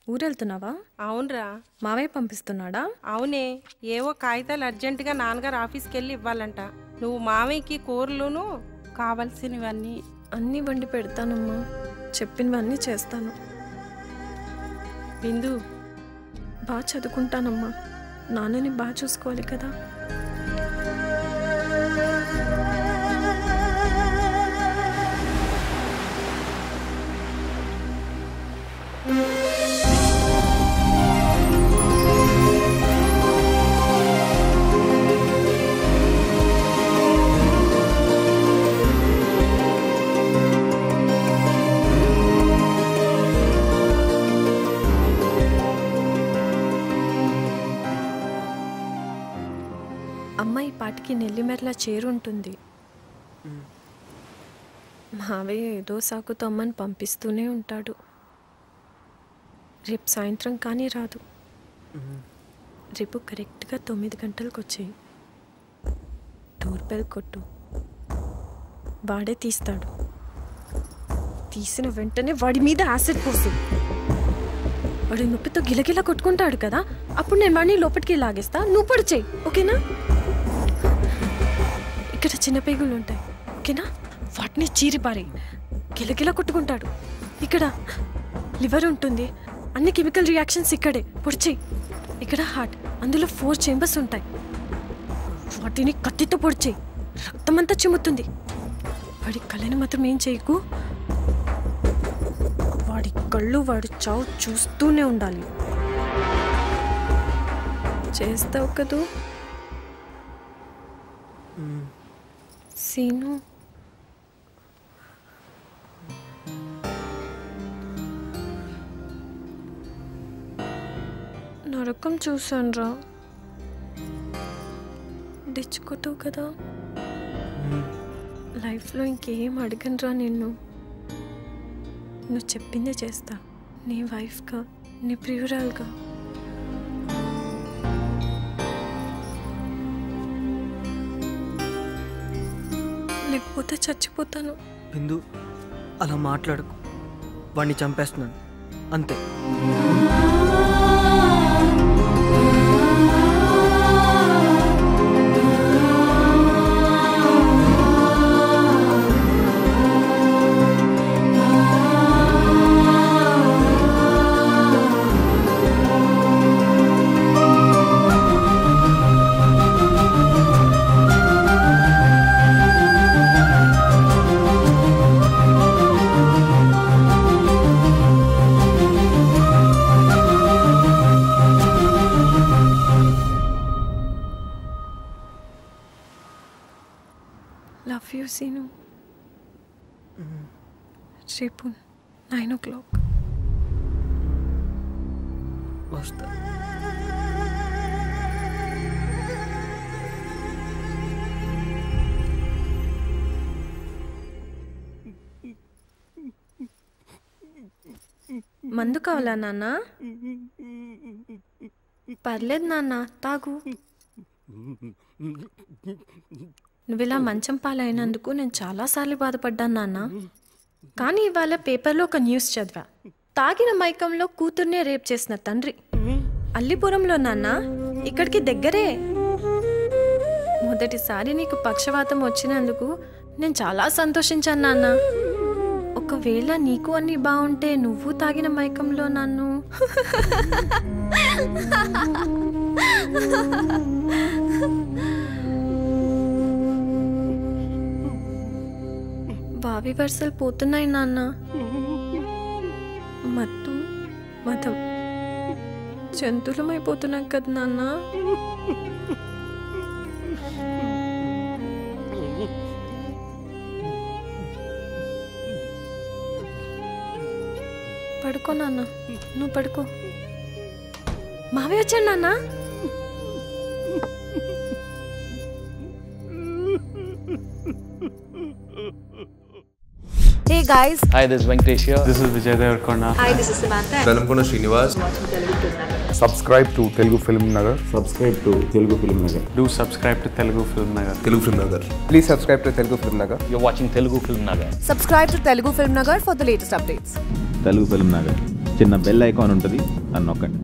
ఊరెళ్తున్నావా అవునరా మావయ్య పంపిస్తున్నాడా అవునే ఏవో కాగితాలు అర్జెంటుగా నాన్నగారు ఆఫీస్కి వెళ్ళి ఇవ్వాలంట నువ్వు మామయ్యకి కూరలును కావలసినవన్నీ అన్నీ వండి పెడతానమ్మా చెప్పినవన్నీ చేస్తాను బిందు బాగా చదువుకుంటానమ్మా నాన్నని బాగా చూసుకోవాలి కదా అమ్మ ఈ పాటికి నెల్లిమెరలా చేరుంటుంది మావయ్య ఏదో సాకుతో అమ్మని పంపిస్తూనే ఉంటాడు రేపు సాయంత్రం కానీ రాదు రేపు కరెక్ట్గా తొమ్మిది గంటలకు వచ్చేయి డోర్ బెల్ కొట్టు వాడే తీస్తాడు తీసిన వెంటనే వాడి మీద యాసిడ్ పోసి వాడి నొప్పితో గిలగిలా కొట్టుకుంటాడు కదా అప్పుడు నేను వాడిని లోపలికి లాగేస్తా నువ్వు పొడి చేయి ఓకేనా ఇక్కడ చిన్న పేగులు ఉంటాయి ఓకేనా వాటిని చీరిపారి గిలగిలా కొట్టుకుంటాడు ఇక్కడ లివర్ ఉంటుంది అన్ని కెమికల్ రియాక్షన్స్ ఇక్కడే పొడి చేయి ఇక్కడ హార్ట్ అందులో ఫోర్ చేంబర్స్ ఉంటాయి వాటిని కత్తితో పొడి చేయి రక్తం అంతా చిమ్ముతుంది వాడి కళ్ళని మాత్రం ఏం చేయకు వాడి కళ్ళు వాడి చావు చూస్తూనే ఉండాలి చేస్తావు కదూ సీను నరకం చూసానురా తెచ్చుకోతావు కదా లైఫ్లో ఇంకేం అడగనురా నిన్ను నువ్వు చెప్పిందే చేస్తా నీ వైఫ్గా నీ ప్రియురాలుగా లేకపోతే చచ్చిపోతాను బిందు అలా మాట్లాడకు వాడిని చంపేస్తున్నాను అంతే లవ్ యూ సీను రేపు నైన్ ఓ క్లాక్ వస్తా మందు కావాలా నాన్న పర్లేదు నాన్న తాగు నువ్వు ఇలా మంచం పాలైనందుకు నేను చాలాసార్లు బాధపడ్డాను నాన్న కానీ ఇవాళ పేపర్లో ఒక న్యూస్ చదివా తాగిన మైకంలో కూతుర్నే రేప్ చేసిన తండ్రి అల్లిపురంలో నాన్న ఇక్కడికి దగ్గరే మొదటిసారి నీకు పక్షవాతం వచ్చినందుకు నేను చాలా సంతోషించాను నాన్న ఒకవేళ నీకు అన్ని బాగుంటే నువ్వు తాగిన మైకంలో నన్ను బావి వరుసలు పోతున్నాయి నాన్న మత్తు మతం జంతువులమైపోతున్నాం కదా నాన్న పడుకో నాన్న నువ్వు పడుకో మావే వచ్చాడు నాన్న Hey guys, Hi, this is Venkatesh here. This is Vijay Devarkonda. hi, this is Samantha. Velankonda Srinivas subscribe to Telugu Film Nagar. subscribe to Telugu Film Nagar. Do subscribe to Telugu Film Nagar. Telugu film Nagar Please subscribe to Telugu Film Nagar. You're watching Telugu Film Nagar. Subscribe to Telugu Film Nagar for the latest updates. Telugu Film Nagar. చిన్న bell icon ఉంటుంది దాన్ని నొక్కండి